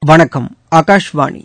வணக்கம் ஆகாஷ்வாணி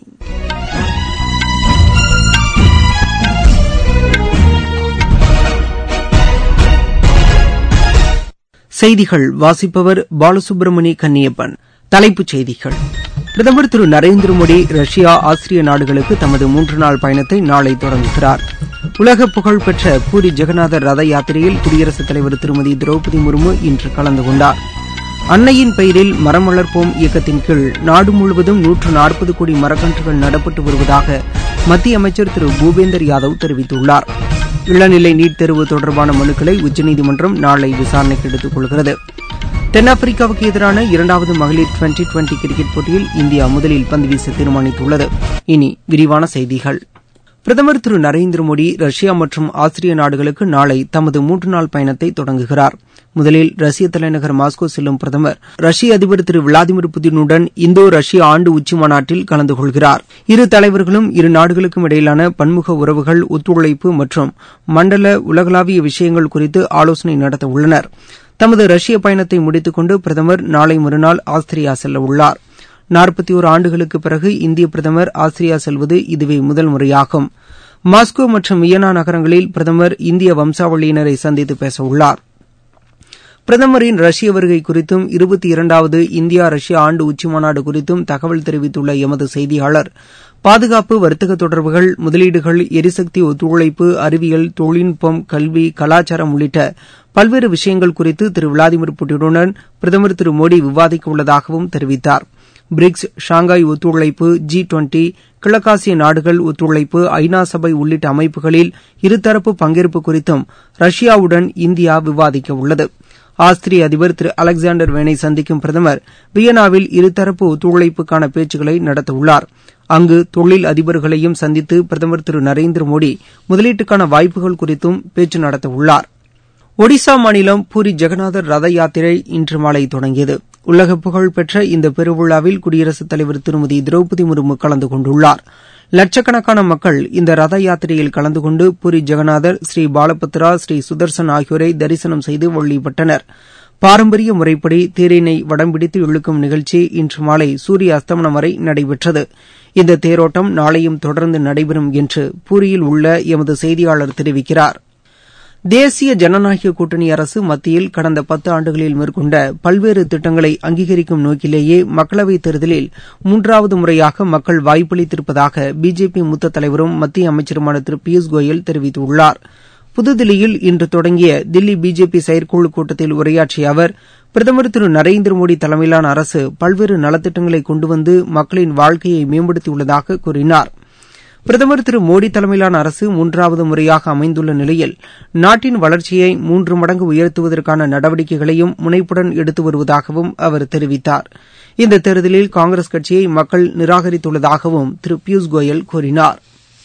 செய்திகள் வாசிப்பவர் பாலசுப்ரமணி கன்னியப்பன் தலைப்புச் செய்திகள் பிரதமர் திரு நரேந்திர மோடி ரஷ்யா ஆசிரிய நாடுகளுக்கு தமது மூன்று நாள் பயணத்தை நாளை தொடங்குகிறார் உலக புகழ்பெற்ற பூரி ஜெகநாதர் ரத யாத்திரையில் குடியரசுத் தலைவர் திருமதி திரௌபதி முர்மு இன்று கலந்து கொண்டார் அன்னையின் பெயரில் மரம் வளர்ப்போம் இயக்கத்தின் கீழ் நாடு முழுவதும் நூற்று நாற்பது கோடி மரக்கன்றுகள் நடப்பட்டு வருவதாக மத்திய அமைச்சர் திரு பூபேந்தர் யாதவ் தெரிவித்துள்ளார் இளநிலை நீட் தேர்வு தொடர்பான மனுக்களை உச்சநீதிமன்றம் நாளை விசாரணைக்கு எடுத்துக் கொள்கிறது தென்னாப்பிரிக்காவுக்கு எதிரான இரண்டாவது மகளிர் டுவெண்டி டுவெண்டி கிரிக்கெட் போட்டியில் இந்தியா முதலில் பந்து வீச தீர்மானித்துள்ளது இனி விரிவான செய்திகள் பிரதமர் திரு நரேந்திர மோடி ரஷ்யா மற்றும் ஆஸ்திரிய நாடுகளுக்கு நாளை தமது மூன்று நாள் பயணத்தை தொடங்குகிறார் முதலில் ரஷ்ய தலைநகர் மாஸ்கோ செல்லும் பிரதமர் ரஷ்ய அதிபர் திரு விளாடிமிர் புதினுடன் இந்தோ ரஷ்ய ஆண்டு உச்சி மாநாட்டில் கலந்து கொள்கிறார் இரு தலைவர்களும் இரு நாடுகளுக்கும் இடையிலான பன்முக உறவுகள் ஒத்துழைப்பு மற்றும் மண்டல உலகளாவிய விஷயங்கள் குறித்து ஆலோசனை நடத்த உள்ளனர் தமது ரஷ்ய பயணத்தை முடித்துக் கொண்டு பிரதமர் நாளை மறுநாள் ஆஸ்திரியா செல்ல உள்ளார் நாற்பத்தி ஒரு ஆண்டுகளுக்கு பிறகு இந்திய பிரதமர் ஆஸ்திரியா செல்வது இதுவே முதல் முறையாகும் மாஸ்கோ மற்றும் வியனா நகரங்களில் பிரதமர் இந்திய வம்சாவளியினரை சந்தித்து பேசவுள்ளார் பிரதமரின் ரஷ்ய வருகை குறித்தும் இருபத்தி இரண்டாவது இந்தியா ரஷ்யா ஆண்டு உச்சிமாநாடு குறித்தும் தகவல் தெரிவித்துள்ள எமது செய்தியாளர் பாதுகாப்பு வர்த்தக தொடர்புகள் முதலீடுகள் எரிசக்தி ஒத்துழைப்பு அறிவியல் தொழில்நுட்பம் கல்வி கலாச்சாரம் உள்ளிட்ட பல்வேறு விஷயங்கள் குறித்து திரு விளாடிமிர் புட்டினுடன் பிரதமர் திரு மோடி விவாதிக்க உள்ளதாகவும் தெரிவித்தார் பிரிக்ஸ் ஷாங்காய் ஒத்துழைப்பு ஜி டுவெண்டி கிழக்காசிய நாடுகள் ஒத்துழைப்பு ஐநா சபை உள்ளிட்ட அமைப்புகளில் இருதரப்பு பங்கேற்பு குறித்தும் ரஷ்யாவுடன் இந்தியா விவாதிக்க உள்ளது ஆஸ்திரிய அதிபர் திரு அலெக்சாண்டர் வேனை சந்திக்கும் பிரதமர் வியனாவில் இருதரப்பு ஒத்துழைப்புக்கான பேச்சுக்களை நடத்தவுள்ளார் அங்கு தொழில் அதிபர்களையும் சந்தித்து பிரதமர் திரு நரேந்திர மோடி முதலீட்டுக்கான வாய்ப்புகள் குறித்தும் பேச்சு நடத்தவுள்ளார் ஒடிசா மாநிலம் பூரி ஜெகநாதர் ரத யாத்திரை இன்று மாலை தொடங்கியது உலக புகழ்பெற்ற இந்த பெருவிழாவில் குடியரசுத் தலைவர் திருமதி திரௌபதி முர்மு கலந்து கொண்டுள்ளார் லட்சக்கணக்கான மக்கள் இந்த ரத யாத்திரையில் கலந்து கொண்டு பூரி ஜெகநாதர் ஸ்ரீ பாலபத்ரா ஸ்ரீ சுதர்சன் ஆகியோரை தரிசனம் செய்து வழிபட்டனர் பாரம்பரிய முறைப்படி தேரினை வடம் பிடித்து இழுக்கும் நிகழ்ச்சி இன்று மாலை சூரிய அஸ்தமனம் வரை நடைபெற்றது இந்த தேரோட்டம் நாளையும் தொடர்ந்து நடைபெறும் என்று பூரியில் உள்ள எமது செய்தியாளர் தெரிவிக்கிறார் தேசிய ஜனநாயக கூட்டணி அரசு மத்தியில் கடந்த பத்து ஆண்டுகளில் மேற்கொண்ட பல்வேறு திட்டங்களை அங்கீகரிக்கும் நோக்கிலேயே மக்களவைத் தேர்தலில் மூன்றாவது முறையாக மக்கள் வாய்ப்பளித்திருப்பதாக பிஜேபி மூத்த தலைவரும் மத்திய அமைச்சருமான திரு பியூஷ் கோயல் தெரிவித்துள்ளார் புதுதில்லியில் இன்று தொடங்கிய தில்லி பிஜேபி செயற்குழு கூட்டத்தில் உரையாற்றிய அவர் பிரதமர் திரு நரேந்திர மோடி தலைமையிலான அரசு பல்வேறு நலத்திட்டங்களை கொண்டு வந்து மக்களின் வாழ்க்கையை மேம்படுத்தியுள்ளதாக கூறினார் பிரதமர் திரு மோடி தலைமையிலான அரசு மூன்றாவது முறையாக அமைந்துள்ள நிலையில் நாட்டின் வளர்ச்சியை மூன்று மடங்கு உயர்த்துவதற்கான நடவடிக்கைகளையும் முனைப்புடன் எடுத்து வருவதாகவும் அவர் தெரிவித்தார் இந்த தேர்தலில் காங்கிரஸ் கட்சியை மக்கள் நிராகரித்துள்ளதாகவும் திரு பியூஷ் கோயல் கூறினார்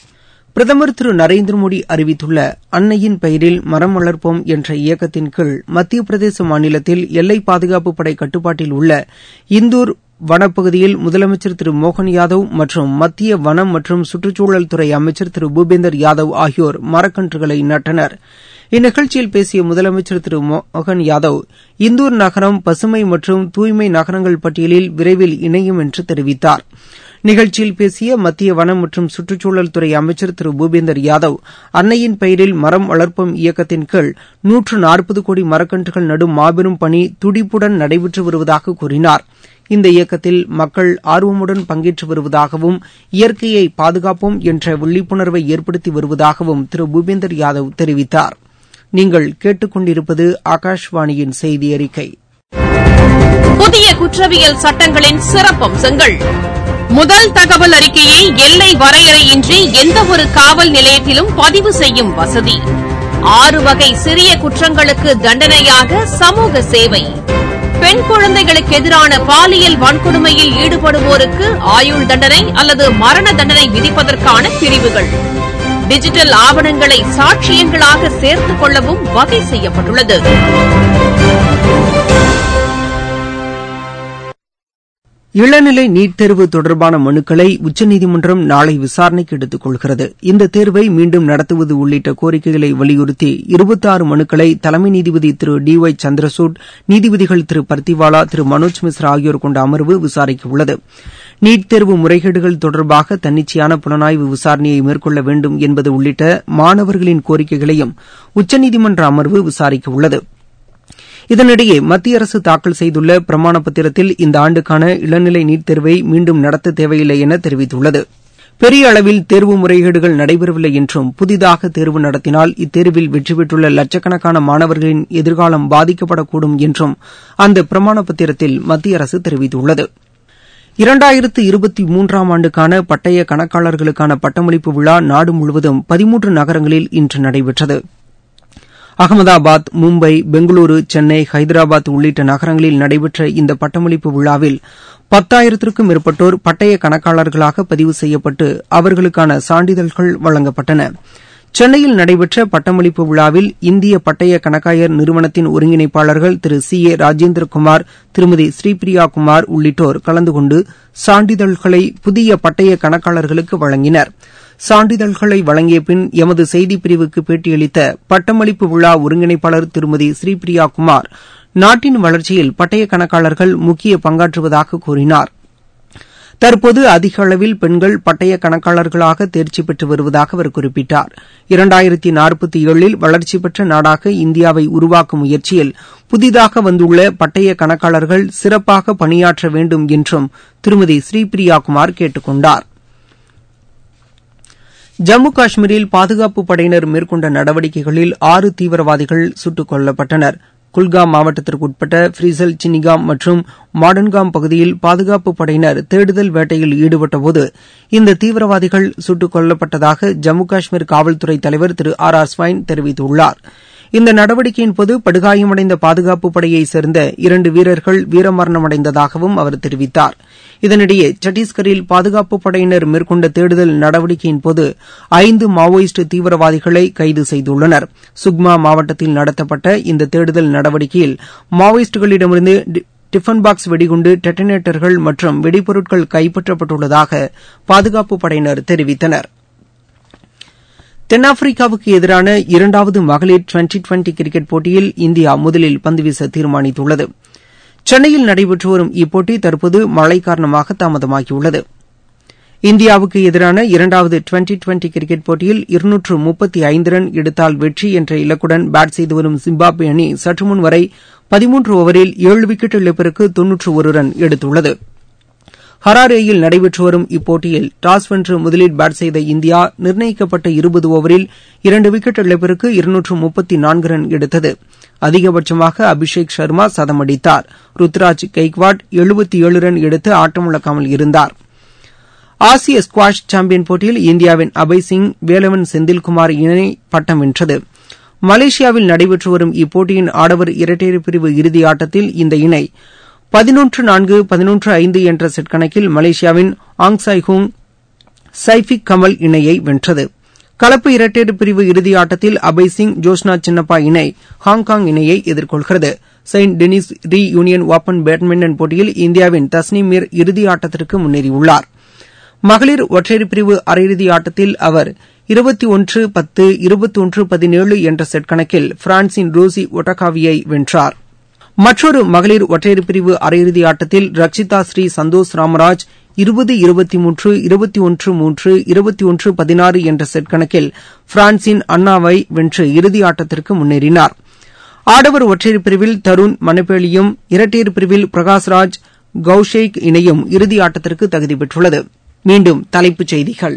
பிரதமர் திரு நரேந்திர மோடி அறிவித்துள்ள அன்னையின் பெயரில் மரம் வளர்ப்போம் என்ற இயக்கத்தின் கீழ் மத்திய பிரதேச மாநிலத்தில் எல்லை பாதுகாப்பு படை கட்டுப்பாட்டில் உள்ள இந்தூர் வனப்பகுதியில் முதலமைச்சர் திரு மோகன் யாதவ் மற்றும் மத்திய வனம் மற்றும் சுற்றுச்சூழல் துறை அமைச்சர் திரு பூபேந்தர் யாதவ் ஆகியோர் மரக்கன்றுகளை நட்டனர் இந்நிகழ்ச்சியில் பேசிய முதலமைச்சர் திரு மோகன் யாதவ் இந்தூர் நகரம் பசுமை மற்றும் தூய்மை நகரங்கள் பட்டியலில் விரைவில் இணையும் என்று தெரிவித்தார் நிகழ்ச்சியில் பேசிய மத்திய வனம் மற்றும் சுற்றுச்சூழல் துறை அமைச்சர் திரு பூபேந்தர் யாதவ் அன்னையின் பெயரில் மரம் வளர்ப்போம் இயக்கத்தின் கீழ் நூற்று நாற்பது கோடி மரக்கன்றுகள் நடும் மாபெரும் பணி துடிப்புடன் நடைபெற்று வருவதாக கூறினார் இந்த இயக்கத்தில் மக்கள் ஆர்வமுடன் பங்கேற்று வருவதாகவும் இயற்கையை பாதுகாப்போம் என்ற விழிப்புணர்வை ஏற்படுத்தி வருவதாகவும் திரு பூபேந்தர் யாதவ் தெரிவித்தார் நீங்கள் கேட்டுக்கொண்டிருப்பது ஆகாஷ்வாணியின் செய்தி அறிக்கை புதிய குற்றவியல் சட்டங்களின் சிறப்பம்சங்கள் முதல் தகவல் அறிக்கையை எல்லை வரையறையின்றி எந்தவொரு காவல் நிலையத்திலும் பதிவு செய்யும் வசதி ஆறு வகை சிறிய குற்றங்களுக்கு தண்டனையாக சமூக சேவை பெண் குழந்தைகளுக்கு எதிரான பாலியல் வன்கொடுமையில் ஈடுபடுவோருக்கு ஆயுள் தண்டனை அல்லது மரண தண்டனை விதிப்பதற்கான பிரிவுகள் டிஜிட்டல் ஆவணங்களை சாட்சியங்களாக சேர்த்துக் கொள்ளவும் வகை செய்யப்பட்டுள்ளது இளநிலை நீட் தேர்வு தொடர்பான மனுக்களை உச்சநீதிமன்றம் நாளை விசாரணைக்கு எடுத்துக் கொள்கிறது இந்த தேர்வை மீண்டும் நடத்துவது உள்ளிட்ட கோரிக்கைகளை வலியுறுத்தி இருபத்தாறு மனுக்களை தலைமை நீதிபதி திரு டி ஒய் சந்திரசூட் நீதிபதிகள் திரு பர்த்திவாலா திரு மனோஜ் மிஸ்ரா ஆகியோர் கொண்ட அமர்வு விசாரிக்க உள்ளது நீட் தேர்வு முறைகேடுகள் தொடர்பாக தன்னிச்சையான புலனாய்வு விசாரணையை மேற்கொள்ள வேண்டும் என்பது உள்ளிட்ட மாணவர்களின் கோரிக்கைகளையும் உச்சநீதிமன்ற அமர்வு விசாரிக்க உள்ளது இதனிடையே மத்திய அரசு தாக்கல் செய்துள்ள பிரமாண பத்திரத்தில் இந்த ஆண்டுக்கான இளநிலை நீட் தேர்வை மீண்டும் நடத்த தேவையில்லை என தெரிவித்துள்ளது பெரிய அளவில் தேர்வு முறைகேடுகள் நடைபெறவில்லை என்றும் புதிதாக தேர்வு நடத்தினால் இத்தேர்வில் வெற்றி பெற்றுள்ள லட்சக்கணக்கான மாணவர்களின் எதிர்காலம் பாதிக்கப்படக்கூடும் என்றும் அந்த பிரமாண பத்திரத்தில் மத்திய அரசு தெரிவித்துள்ளது இரண்டாயிரத்து இருபத்தி மூன்றாம் ஆண்டுக்கான பட்டய கணக்காளர்களுக்கான பட்டமளிப்பு விழா நாடு முழுவதும் பதிமூன்று நகரங்களில் இன்று நடைபெற்றது அகமதாபாத் மும்பை பெங்களூரு சென்னை ஹைதராபாத் உள்ளிட்ட நகரங்களில் நடைபெற்ற இந்த பட்டமளிப்பு விழாவில் பத்தாயிரத்திற்கும் மேற்பட்டோர் பட்டய கணக்காளர்களாக பதிவு செய்யப்பட்டு அவர்களுக்கான சான்றிதழ்கள் வழங்கப்பட்டன சென்னையில் நடைபெற்ற பட்டமளிப்பு விழாவில் இந்திய பட்டய கணக்காயர் நிறுவனத்தின் ஒருங்கிணைப்பாளர்கள் திரு சி ஏ ராஜேந்திரகுமார் திருமதி ஸ்ரீபிரியா குமார் உள்ளிட்டோர் கலந்து கொண்டு சான்றிதழ்களை புதிய பட்டய கணக்காளர்களுக்கு வழங்கினர் சான்றிதழ்களை வழங்கிய பின் எமது செய்திப்பிரிவுக்கு பேட்டியளித்த பட்டமளிப்பு விழா ஒருங்கிணைப்பாளர் திருமதி ஸ்ரீபிரியா குமார் நாட்டின் வளர்ச்சியில் பட்டய கணக்காளர்கள் முக்கிய பங்காற்றுவதாக கூறினார் தற்போது அதிக அளவில் பெண்கள் பட்டய கணக்காளர்களாக தேர்ச்சி பெற்று வருவதாக அவர் குறிப்பிட்டார் இரண்டாயிரத்தி நாற்பத்தி ஏழில் வளர்ச்சி பெற்ற நாடாக இந்தியாவை உருவாக்கும் முயற்சியில் புதிதாக வந்துள்ள பட்டய கணக்காளர்கள் சிறப்பாக பணியாற்ற வேண்டும் என்றும் திருமதி ஸ்ரீபிரியா குமார் கேட்டுக் கொண்டார் ஜம்மு காஷ்மீரில் பாதுகாப்பு படையினர் மேற்கொண்ட நடவடிக்கைகளில் ஆறு தீவிரவாதிகள் சுட்டுக் கொல்லப்பட்டனர் குல்காம் மாவட்டத்திற்குட்பட்ட ஃப்ரீசல் சினிகாம் மற்றும் மாடன்காம் பகுதியில் பாதுகாப்பு படையினர் தேடுதல் வேட்டையில் ஈடுபட்டபோது இந்த தீவிரவாதிகள் சுட்டுக் கொல்லப்பட்டதாக ஜம்மு காஷ்மீர் காவல்துறை தலைவர் திரு ஆர் ஆர் ஸ்வைன் தெரிவித்துள்ளார் இந்த நடவடிக்கையின்போது படுகாயமடைந்த பாதுகாப்பு படையைச் சேர்ந்த இரண்டு வீரர்கள் வீரமரணமடைந்ததாகவும் அவர் தெரிவித்தார் இதனிடையே சத்தீஸ்கரில் பாதுகாப்பு படையினர் மேற்கொண்ட தேடுதல் நடவடிக்கையின்போது ஐந்து மாவோயிஸ்ட் தீவிரவாதிகளை கைது செய்துள்ளனர் சுக்மா மாவட்டத்தில் நடத்தப்பட்ட இந்த தேடுதல் நடவடிக்கையில் மாவோயிஸ்டுகளிடமிருந்து டிஃபன் பாக்ஸ் வெடிகுண்டு டெட்டனேட்டர்கள் மற்றும் வெடிபொருட்கள் கைப்பற்றப்பட்டுள்ளதாக பாதுகாப்பு படையினர் தெரிவித்தனா் தென்னாப்பிரிக்காவுக்கு எதிரான இரண்டாவது மகளிர் டுவெண்டி டுவெண்டி கிரிக்கெட் போட்டியில் இந்தியா முதலில் பந்து வீச தீர்மானித்துள்ளது சென்னையில் நடைபெற்று வரும் இப்போட்டி தற்போது மழை காரணமாக தாமதமாகியுள்ளது இந்தியாவுக்கு எதிரான இரண்டாவது டுவெண்டி டுவெண்டி கிரிக்கெட் போட்டியில் இருநூற்று முப்பத்தி ஐந்து ரன் எடுத்தால் வெற்றி என்ற இலக்குடன் பேட் செய்து வரும் ஜிம்பாப்வே அணி சற்றுமுன் வரை பதிமூன்று ஓவரில் ஏழு விக்கெட் இழப்பிற்கு தொன்னூற்று ஒரு ரன் எடுத்துள்ளது ஹராரேயில் நடைபெற்று வரும் இப்போட்டியில் டாஸ் வென்று முதலில் பேட் செய்த இந்தியா நிர்ணயிக்கப்பட்ட இருபது ஓவரில் இரண்டு விக்கெட் இழப்பிற்கு இருநூற்று முப்பத்தி நான்கு ரன் எடுத்தது அதிகபட்சமாக அபிஷேக் சர்மா சதம் அடித்தார் ருத்ராஜ் கெய்க்வாட் எழுபத்தி ஏழு ரன் எடுத்து ஆட்டமிழக்காமல் இருந்தார் ஆசிய ஸ்குவாஷ் சாம்பியன் போட்டியில் இந்தியாவின் அபய் சிங் வேலவன் செந்தில்குமார் இணை பட்டம் வென்றது மலேசியாவில் நடைபெற்று வரும் இப்போட்டியின் ஆடவர் இரட்டையர் பிரிவு இறுதி ஆட்டத்தில் இந்த இணை பதினொன்று நான்கு பதினொன்று ஐந்து என்ற செட் கணக்கில் மலேசியாவின் ஆங் சாய் ஹூங் சைஃபிக் கமல் இணையை வென்றது கலப்பு இரட்டையர் பிரிவு இறுதி ஆட்டத்தில் அபய் சிங் ஜோஷ்னா சின்னப்பா இணை ஹாங்காங் இணையை எதிர்கொள்கிறது Saint Denis Reunion open badminton போட்டியில் இந்தியாவின் தஸ்னீம் மீர் இறுதி ஆட்டத்திற்கு முன்னேறியுள்ளார் மகளிர் ஒற்றையர் பிரிவு அரையிறுதி ஆட்டத்தில் அவர் இருபத்தி ஒன்று பத்து இருபத்தி ஒன்று பதினேழு என்ற செட் கணக்கில் பிரான்சின் ரோசி ஒட்டகாவியை வென்றார் மற்றொரு மகளிர் ஒற்றையர் பிரிவு அரையிறுதி ஆட்டத்தில் ரக்ஷிதா ஸ்ரீ சந்தோஷ் ராமராஜ் இருபது இருபத்தி மூன்று இருபத்தி ஒன்று மூன்று இருபத்தி ஒன்று பதினாறு என்ற செட் கணக்கில் பிரான்சின் அன்னாவை வென்று இறுதி ஆட்டத்திற்கு முன்னேறினார் ஆடவர் ஒற்றையர் பிரிவில் தருண் மணப்பேலியும் இரட்டையர் பிரிவில் பிரகாஷ்ராஜ் கௌஷேக் இணையும் இறுதி ஆட்டத்திற்கு தகுதி பெற்றுள்ளது மீண்டும் தலைப்புச் செய்திகள்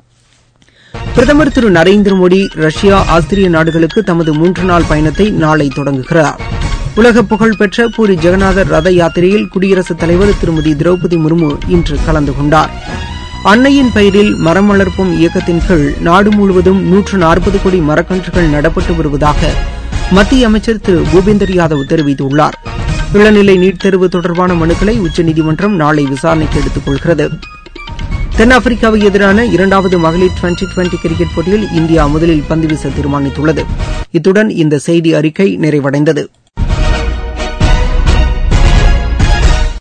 பிரதமர் திரு நரேந்திர மோடி ரஷ்யா ஆஸ்திரிய நாடுகளுக்கு தமது மூன்று நாள் பயணத்தை நாளை தொடங்குகிறார் உலக புகழ்பெற்ற பூரி ஜெகநாதர் ரத யாத்திரையில் குடியரசுத் தலைவர் திருமதி திரௌபதி முர்மு இன்று கலந்து கொண்டார் அன்னையின் பெயரில் மரம் வளர்ப்போம் இயக்கத்தின் கீழ் நாடு முழுவதும் நூற்று நாற்பது கோடி மரக்கன்றுகள் நடப்பட்டு வருவதாக மத்திய அமைச்சர் திரு பூபேந்தர் யாதவ் தெரிவித்துள்ளார் இளநிலை நீட் தேர்வு தொடர்பான மனுக்களை உச்சநீதிமன்றம் நாளை விசாரணைக்கு எடுத்துக் கொள்கிறது தென்னாப்பிரிக்காவுக்கு எதிரான இரண்டாவது மகளிர் டுவெண்டி டுவெண்டி கிரிக்கெட் போட்டியில் இந்தியா முதலில் பந்து வீச தீர்மானித்துள்ளது இத்துடன் இந்த செய்தி அறிக்கை நிறைவடைந்தது